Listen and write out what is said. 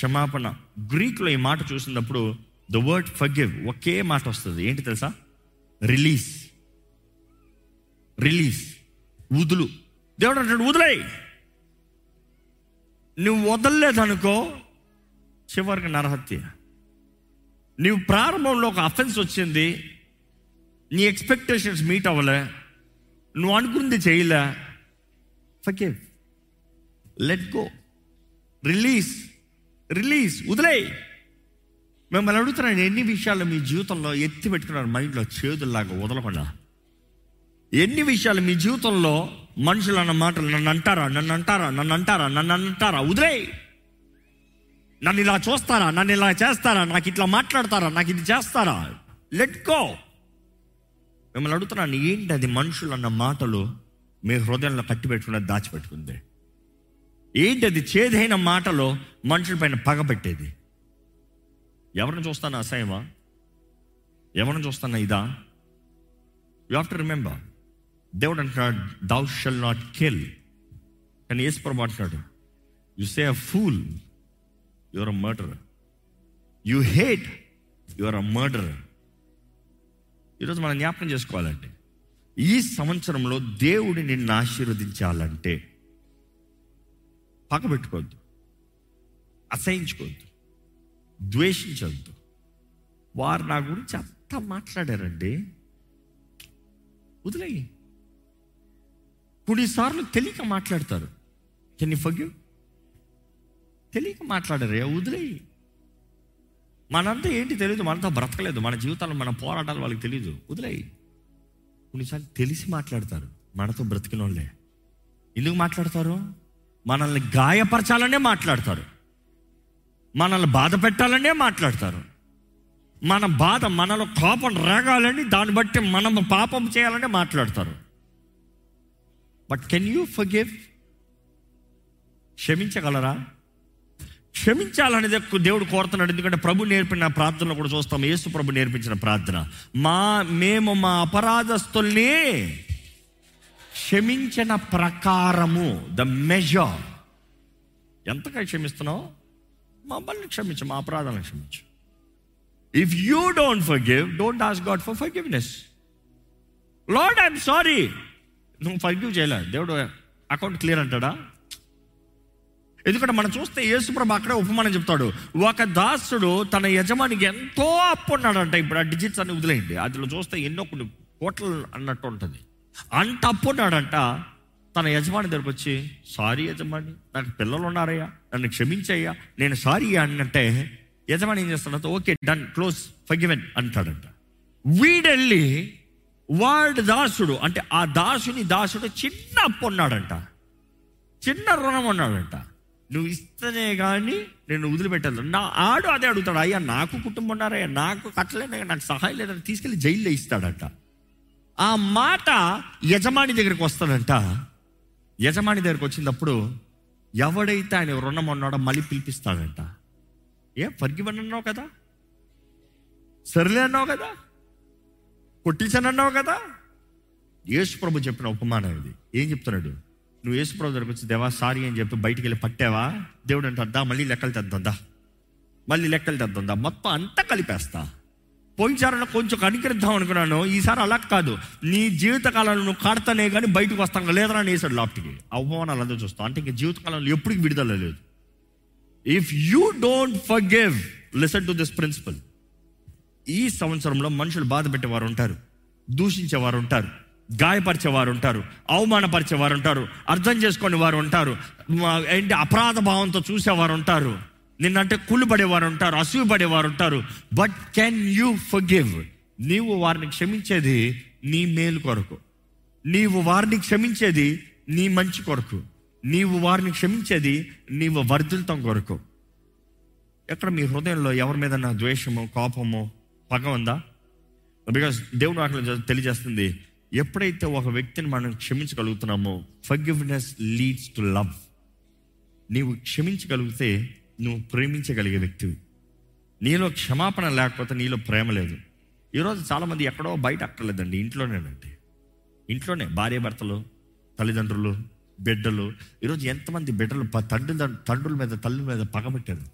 క్షమాపణ గ్రీక్లో ఈ మాట చూసినప్పుడు ద వర్డ్ ఫర్గివ్ ఒకే మాట వస్తుంది ఏంటి తెలుసా రిలీజ్ రిలీజ్ వదులు దేవుడు అంటాడు వదిలేయ్ నువ్వు వదలలేదనుకో చివరికి నరహత్య నువ్వు ప్రారంభంలో ఒక అఫెన్స్ వచ్చింది నీ ఎక్స్పెక్టేషన్స్ మీట్ అవ్వలే నువ్వు అనుకుంది చేయలే ఫకేవ్ లెట్ గో రిలీజ్ రిలీజ్ వదిలేయ్ మిమ్మల్ని అడుగుతున్నాను ఎన్ని విషయాలు మీ జీవితంలో ఎత్తి పెట్టుకున్నారు మైండ్లో చేతుల్లాగా వదలకుండా ఎన్ని విషయాలు మీ జీవితంలో మనుషులు అన్న మాటలు నన్ను అంటారా నన్ను అంటారా నన్ను అంటారా నన్ను అంటారా వదిలే నన్ను ఇలా చూస్తారా నన్ను ఇలా చేస్తారా నాకు ఇట్లా మాట్లాడతారా నాకు ఇది చేస్తారా లెట్ గో మిమ్మల్ని అడుగుతున్నాను ఏంటి అది మనుషులు అన్న మాటలు మీ హృదయంలో కట్టి పెట్టుకున్నది దాచిపెట్టుకుంది ఏంటి అది చేదైన మాటలు మనుషుల పైన పగబెట్టేది ఎవరిని చూస్తాను అసహ్యమా ఎవరిని చూస్తానా ఇదా యు హావ్ టు రిమెంబర్ దేవుడు అంటున్నాడు దౌ షల్ నాట్ కిల్ కానీ యేసుప్రభు అంటున్నాడు you say a fool your a murder you hate your a murder ఈరోజు మనం జ్ఞాపకం చేసుకోవాలంటే ఈ సంవత్సరంలో దేవుడు నిన్ను ఆశీర్వదించాలంటే పక్కబెట్టుకోవద్దు అసహించుకోవద్దు ద్వేషించవద్దు వారు నా గురించి అంతా మాట్లాడారండి వదిలేయి కొన్నిసార్లు తెలియక మాట్లాడతారు కెన్ యూ ఫగ్యూ తెలియక మాట్లాడరే వదిలేయి మనంతా ఏంటి తెలియదు మనంతా బ్రతకలేదు మన జీవితాల్లో మన పోరాటాలు వాళ్ళకి తెలియదు వదిలేయి కొన్నిసార్లు తెలిసి మాట్లాడతారు మనతో బ్రతికిన వాళ్ళే ఎందుకు మాట్లాడతారు మనల్ని గాయపరచాలనే మాట్లాడతారు మనల్ని బాధ పెట్టాలనే మాట్లాడతారు మన బాధ మనలో కోపం రాగాలని దాన్ని బట్టి మనం పాపం చేయాలని మాట్లాడతారు బట్ కెన్ యూ ఫర్గివ్ క్షమించగలరా క్షమించాలనేది ఎక్కువ దేవుడు కోరుతున్నాడు ఎందుకంటే ప్రభు నేర్పిన ప్రార్థనలో కూడా చూస్తాం యేసు ప్రభు నేర్పించిన ప్రార్థన మా మేము మా అపరాధస్తుల్ని క్షమించిన ప్రకారము ద మెజర్ ఎంతగా క్షమిస్తున్నావు మమ్మల్ని క్షమించు మా అపరాధాలను క్షమించు if you don't forgive don't ask God for forgiveness lord I'm sorry నువ్వు ఫర్ గివ్ చేయలే దేవుడు అకౌంట్ క్లియర్ అంటాడా ఎందుకంటే మనం చూస్తే యేసుప్రభు అక్కడే ఉపమానం చెప్తాడు ఒక దాసుడు తన యజమానికి ఎంతో అప్పు ఉన్నాడంట ఇప్పుడు ఆ డిజిట్స్ అన్ని వదిలేయండి అందులో చూస్తే ఎన్నో కొన్ని కోట్లు అన్నట్టు ఉంటుంది అంత అప్పు ఉన్నాడంట తన యజమాని దగ్గరకు వచ్చి సారీ యజమాని నాకు పిల్లలు ఉన్నారయ్యా నన్ను క్షమించయ్యా నేను సారీ అన్నంటే యజమాని ఏం చేస్తాడంటే ఓకే డన్ క్లోజ్ ఫగివెన్ అంటాడంట వీడెళ్ళి వాడు దాసుడు అంటే ఆ దాసుని దాసుడు చిన్న అప్పు ఉన్నాడంట చిన్న రుణం ఉన్నాడంట నువ్వు ఇస్తేనే కానీ నేను వదిలిపెట్టాను నా ఆడు అదే అడుగుతాడు అయ్యా నాకు కుటుంబం ఉన్నారయ్యా నాకు కట్టలేనయ్యా నాకు సహాయం లేదని తీసుకెళ్ళి జైల్లో ఇస్తాడంట ఆ మాట యజమాని దగ్గరికి వస్తాడంట యజమాని దగ్గరికి వచ్చినప్పుడు ఎవడైతే ఆయన రుణం ఉన్నాడో మళ్ళీ పిలిపిస్తాడంట ఏ ఫర్గివన్ అన్నావు కదా సర్లే అన్నావు కదా కొట్టించానన్నావు కదా యేసు ప్రభు చెప్పిన ఉపమానం ఇది ఏం చెప్తున్నాడు నువ్వు యేసు ప్రభు దగ్గరకు వచ్చి దేవా సారీ అని చెప్పి బయటికి వెళ్ళి పట్టావా దేవుడు అంటే అద్దా మళ్ళీ లెక్కలు తెద్దా మళ్ళీ లెక్కలు తెద్దా మొత్తం అంతా కలిపేస్తా పోయినసారి కొంచెం కనికరిద్దాం అనుకున్నాను ఈసారి అలా కాదు నీ జీవితకాలంలో నువ్వు కడతానే కానీ బయటకు వస్తాను లేదరా అని వేసాడు లాప్ట్కి అవమానాలు అందరూ చూస్తాం అంటే ఇంకా జీవితకాలంలో ఎప్పటికి విడుదల లేదు if you don't forgive listen to this principle ఈ సంవత్సరంలో మనుషులు బాధ పెట్టేవారు ఉంటారు దూషించేవారు ఉంటారు గాయపరిచేవారు ఉంటారు అవమానపరిచేవారు ఉంటారు అర్థం చేసుకునే వారు ఉంటారు మా- ఏంటి అపరాధ భావంతో చూసేవారు ఉంటారు నిన్నంటే కుళ్ళు పడేవారు ఉంటారు అసూయ పడేవారు ఉంటారు బట్ కెన్ యూ ఫర్గివ్ నీవు వారిని క్షమించేది నీ మేలు కొరకు నీవు వారిని క్షమించేది నీ మంచి కొరకు నీవు వారిని క్షమించేది నీవు వర్ధిల్తం కొరకు ఎక్కడ మీ హృదయంలో ఎవరి మీద నా ద్వేషము కోపము పగ ఉందా బికాస్ దేవుడు అక్కడ తెలియజేస్తుంది ఎప్పుడైతే ఒక వ్యక్తిని మనం క్షమించగలుగుతున్నామో ఫర్గివ్నెస్ లీడ్స్ టు లవ్ నీవు క్షమించగలిగితే నువ్వు ప్రేమించగలిగే వ్యక్తివి నీలో క్షమాపణ లేకపోతే నీలో ప్రేమ లేదు ఈరోజు చాలామంది ఎక్కడో బయట అక్కర్లేదండి ఇంట్లోనేనండి ఇంట్లోనే భార్య భర్తలు తల్లిదండ్రులు బిడ్డలు ఈరోజు ఎంతమంది బిడ్డలు ప- తండ్రి తండ్రుల మీద తల్లి మీద పగబెట్టారు